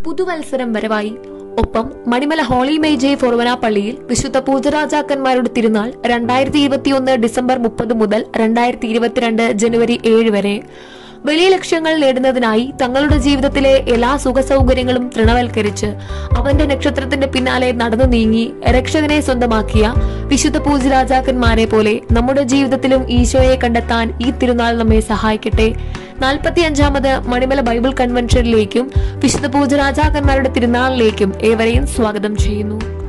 പുതുവത്സരം വരവായി ഒപ്പം മണിമല ഹോളി മേജെ ഫൊർവന പള്ളിയിൽ വിശുദ്ധ പൂജരാജാക്കന്മാരുടെ തിരുനാൾ രണ്ടായിരത്തി ഇരുപത്തിയൊന്ന് ഡിസംബർ മുപ്പത് മുതൽ രണ്ടായിരത്തി ഇരുപത്തിരണ്ട് ജനുവരി ഏഴ് വരെ വലിയ ലക്ഷ്യങ്ങൾ നേടുന്നതിനായി തങ്ങളുടെ ജീവിതത്തിലെ എല്ലാ സുഖസൗകര്യങ്ങളും തൃണവൽക്കരിച്ച് അവന്റെ നക്ഷത്രത്തിന്റെ പിന്നാലെ നടന്നു നീങ്ങി രക്ഷകനെ സ്വന്തമാക്കിയ വിശുദ്ധ പൂജരാജാക്കന്മാരെ പോലെ നമ്മുടെ ജീവിതത്തിലും ഈശോയെ കണ്ടെത്താൻ ഈ തിരുനാൾ നമ്മെ സഹായിക്കട്ടെ നാൽപ്പത്തി അഞ്ചാമത് മണിമല ബൈബിൾ കൺവെൻഷനിലേക്കും വിശുദ്ധ പൂജരാജാക്കന്മാരുടെ തിരുനാളിലേക്കും ഏവരെയും സ്വാഗതം ചെയ്യുന്നു